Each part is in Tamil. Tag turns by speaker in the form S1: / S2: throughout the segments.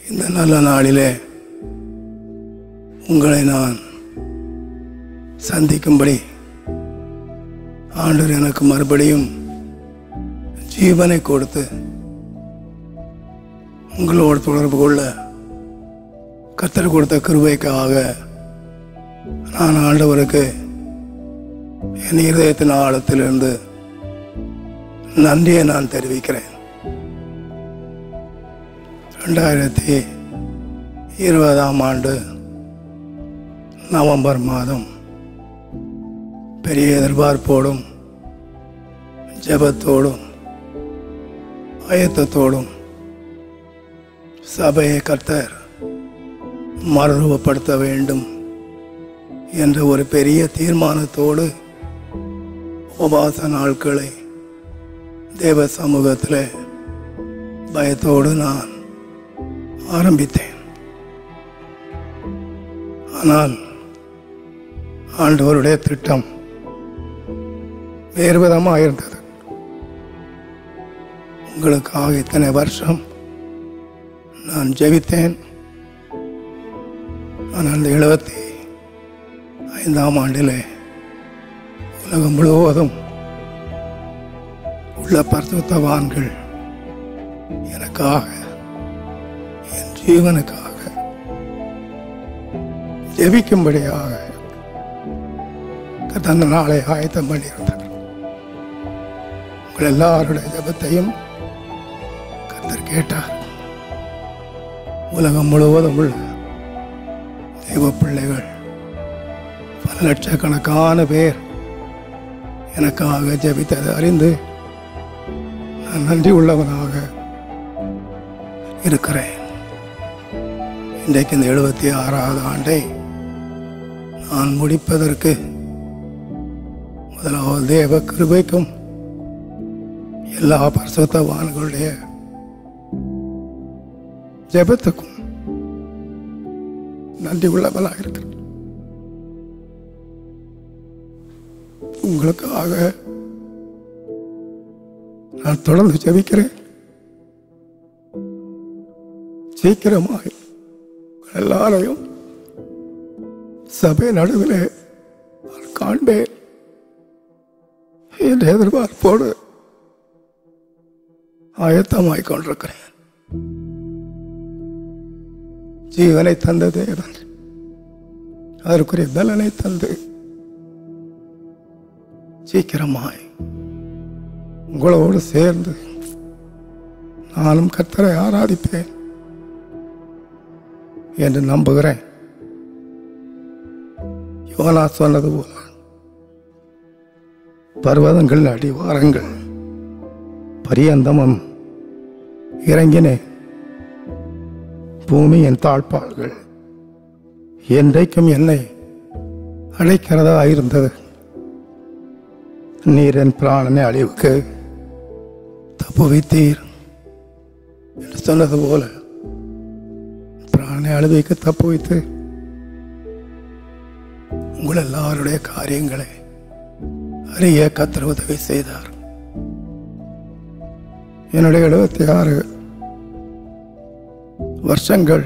S1: இந்த நல்ல நாளிலே உங்களை நான் சந்திக்கும்படி ஆண்டவர் எனக்கு மறுபடியும் ஜீவனை கொடுத்து உங்களோடு தொடர்பு கொள்ள கத்தர் கொடுத்த கிருபைக்காக நான் ஆண்டவருக்கு என் இருதயத்தின் ஆழத்திலிருந்து நன்றியை நான் தெரிவிக்கிறேன் ரெண்டாயிரத்தி இருபதாம் ஆண்டு நவம்பர் மாதம் பெரிய எதிர்பார்ப்போடும் ஜெபத்தோடும் ஆயத்தத்தோடும் சபையை கர்த்தர் மறுரூபப்படுத்த வேண்டும் என்ற ஒரு பெரிய தீர்மானத்தோடு உபவாச நாட்களை தேவ சமூகத்தில் பயத்தோடு நான் ஆரம்பித்தேன் ஆனால் ஆண்டவருடைய திட்டம் வேறு விதமாக இருந்தது உங்களுக்காக இத்தனை வருஷம் நான் ஜெபித்தேன் ஆனால் அந்த எழுபத்தி ஐந்தாம் ஆண்டிலே உலகம் முழுவதும் உள்ள பரிசுத்தவான்கள் எனக்காக என் ஜீவனுக்காக ஜெபிக்கும்படியாக அந்த நாளை ஆயத்தம் பண்ணியிருந்தார் உங்கள் எல்லாருடைய ஜெபத்தையும் கர்த்தர் கேட்டார் உலகம் முழுவதும் உள்ள தெய்வ பிள்ளைகள் பல லட்சக்கணக்கான பேர் எனக்காக ஜெபித்ததை அறிந்து நான் நன்றி உள்ளவனாக இருக்கிறேன் இன்றைக்கு இந்த எழுபத்தி ஆறாவது ஆண்டை நான் முடிப்பதற்கு முதலாவது தேவ கிருபைக்கும் எல்லா பரிசுத்தவான்களுடைய ஜெபத்துக்கும் நன்றி உள்ளவனாக இருக்கிறேன் உங்களுக்காக நான் தொடர்ந்து ஜெபிக்கிறேன் சீக்கிரமாய் உங்கள் எல்லாரையும் சபை நடுவிலே நான் காண்பேன் என்ற எதிர்பார்ப்போடு ஆயத்தமாய் கொண்டிருக்கிறேன் ஜீவனை தந்த தேவன் அதற்குரிய பலனை தந்து சீக்கிரமாய் உங்களோடு சேர்ந்து நானும் கர்த்தரை ஆராதிப்பேன் என்று நம்புகிறேன் யோனா சொன்னது போல பர்வதங்கள் அடிவாரங்கள் பரியந்தமும் இறங்கினேன் பூமியின் தாழ்பாள்கள் என்றைக்கும் என்னை அழைக்கிறதா இருந்தது நீர் என் பிராணனை அழிவுக்கு தப்புவித்தீர் என்று சொன்னது போல பிராணனை அழிவுக்கு தப்புவித்து உங்கள் எல்லாருடைய காரியங்களை அறிய கத்தர் உதவி செய்தார் என்னுடைய எழுபத்தி ஆறு வருஷங்கள்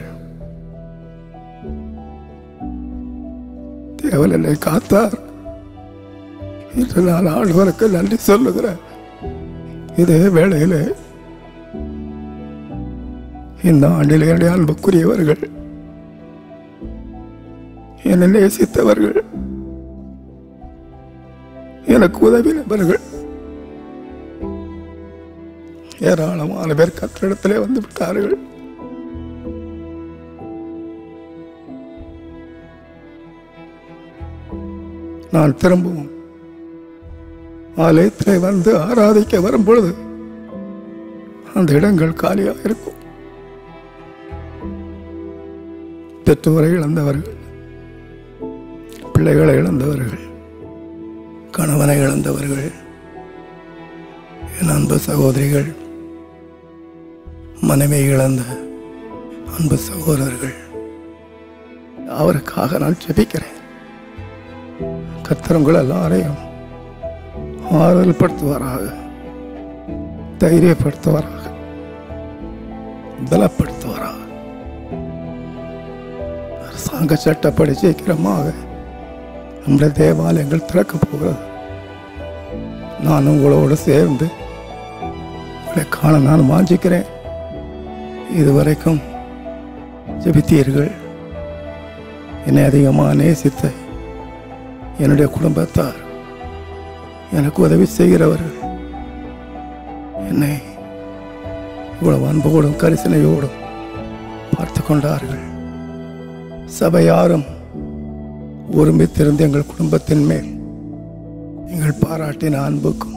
S1: தேவன் என்னை காத்தார் இன்று நான் ஆழ்வருக்கு நன்றி சொல்லுகிறேன் இதே வேளையிலே இந்த ஆண்டில் என்னுடைய அன்புக்குரியவர்கள் என்னை நேசித்தவர்கள் எனக்கு உதவினவர்கள் ஏராளமான பேர் கத்திரிடத்திலே வந்து விட்டார்கள் நான் திரும்பவும் ஆலயத்திலே வந்து ஆராதிக்க வரும் பொழுது அந்த இடங்கள் காலியாக இருக்கும் பெற்றோரை இழந்தவர்கள் பிள்ளைகளை இழந்தவர்கள் கணவனை இழந்தவர்கள் என் அன்பு சகோதரிகள் மனைவி இழந்த அன்பு சகோதரர்கள் அவருக்காக நான் ஜெபிக்கிறேன் கர்த்தர் உங்கள் எல்லாரையும் ஆறுதல் படுத்துவாராக தைரியப்படுத்துவாராக பலப்படுத்துவாராக நாங்கள் சட்டப்படி சீக்கிரமாக நம்முடைய தேவாலயங்கள் திறக்க போகிறது நான் உங்களோடு சேர்ந்து உங்களை காண நான் வாஞ்சிக்கிறேன் இதுவரைக்கும் ஜெபித்தீர்கள் என்னை அதிகமாக நேசித்த என்னுடைய குடும்பத்தார் எனக்கு உதவி செய்கிறவர்கள் என்னை இவ்வளவு அன்போடும் கரிசனையோடும் பார்த்து கொண்டார்கள் சபையாரும் ஒருமித்திருந்து எங்கள் குடும்பத்தின் மேல் எங்கள் பாராட்டின அன்புக்கும்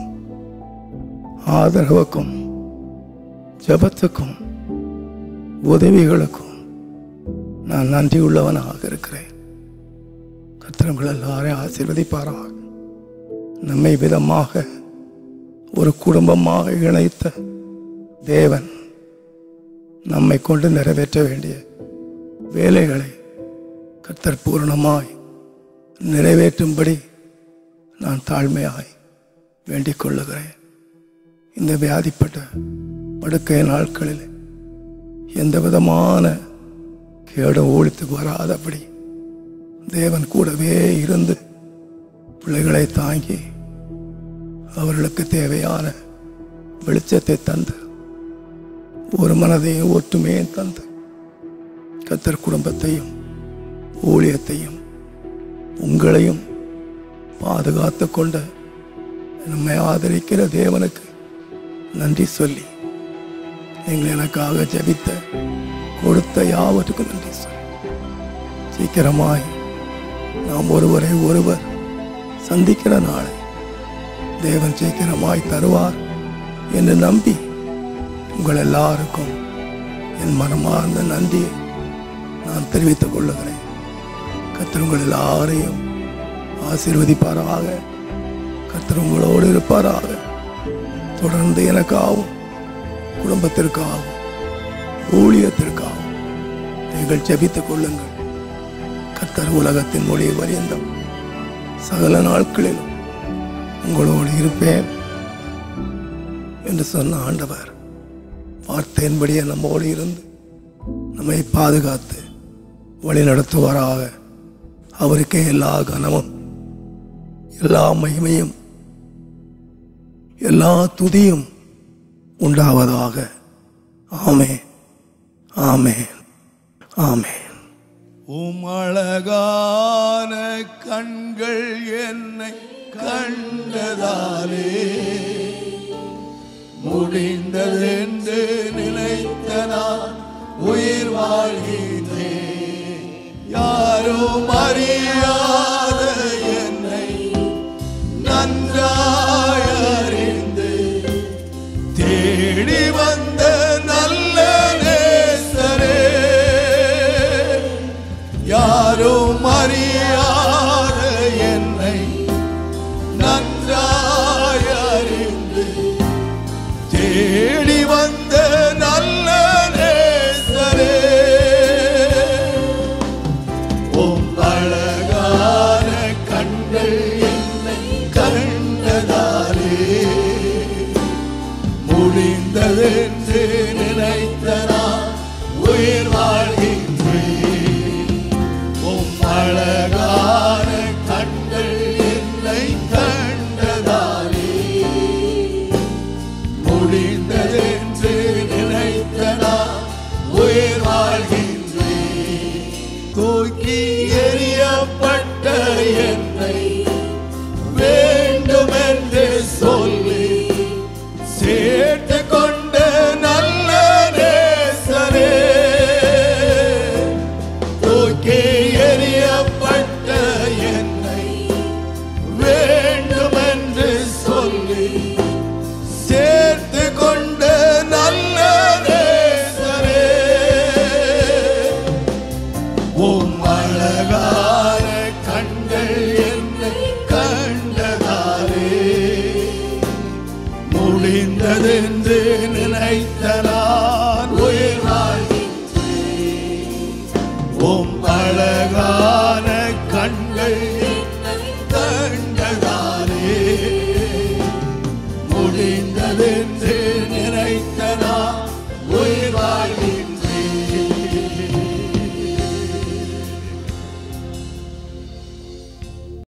S1: ஆதரவுக்கும் ஜபத்துக்கும் உதவிகளுக்கும் நான் நன்றியுள்ளவனாக இருக்கிறேன் கத்திரங்கள் எல்லாரையும் ஆசீர்வதிப்பாராக நம்மை விதமாக ஒரு குடும்பமாக இணைத்த தேவன் நம்மை கொண்டு நிறைவேற்ற வேண்டிய வேலைகளை கர்த்தர் பூரணமாய் நிறைவேற்றும்படி நான் தாழ்மையாய் வேண்டிக் கொள்ளுகிறேன் இந்த வியாதிப்பட்ட படுக்கை நாட்களில் எந்த விதமான கேடும் ஊழித்துக்கு வராதபடி தேவன் கூடவே இருந்து பிள்ளைகளை தாங்கி அவர்களுக்கு தேவையான வெளிச்சத்தை தந்து ஒரு மனதையும் ஒற்றுமையும் தந்து கத்தர் குடும்பத்தையும் ஊழியத்தையும் உங்களையும் பாதுகாத்து கொண்ட நம்மை ஆதரிக்கிற தேவனுக்கு நன்றி சொல்லி நீங்கள் எனக்காக ஜெபித்த கொடுத்த யாவற்றுக்கும் நன்றி சொல்லி சீக்கிரமாய் நாம் ஒருவரை ஒருவர் சந்திக்கிற நாளை தேவன் சீக்கிரமாய் தருவார் என்று நம்பி உங்கள் எல்லாருக்கும் என் மனமார்ந்த நன்றியை நான் தெரிவித்துக் கொள்ளுகிறேன் கர்த்தர் உங்கள் எல்லாரையும் ஆசீர்வதிப்பாராக கர்த்தர் உங்களோடு இருப்பாராக தொடர்ந்து எனக்காகவும் குடும்பத்திற்காகவும் ஊழியத்திற்காகவும் நீங்கள் ஜெபித்துக் கொள்ளுங்கள் கர்த்தர் உலகத்தின் மொழி வரியந்தம் சகல நாட்களிலும் உங்களோடு இருப்பேன் என்று சொன்ன ஆண்டவர் வார்த்தையின்படியே நம்மோடு இருந்து நம்மை பாதுகாத்து வழி நடத்துவாராக அவருக்கே எல்லா கனமும் எல்லா மகிமையும் எல்லா துதியும் உண்டாவதாக ஆமே ஆமே ஆமே
S2: உம் அழகான கண்கள் என்னை கண்டதாலே முடிந்ததென்று நினைத்த நான் உயிர் வாழ்கின்றேன் யாரும் அறியாத என்னை நன்றாய் அறிந்து தேடி வந்த நல்ல நேசரே யாரும் அறியாத என்னை நன்றாய் அறிந்து தேடி வந்த நல்ல நேசரே உம் அழகான கண்கள் என்னை கண்டதாலே முடிந்ததென்று நினைத்த நான் உயிர் வாழ்கின்றேன் உம் அழகான கண்கள் என்னை கண்டதாலே முடிந்ததென்று நினைத்த நான் உயிர் வாழ்கின்றேன் தூக்கி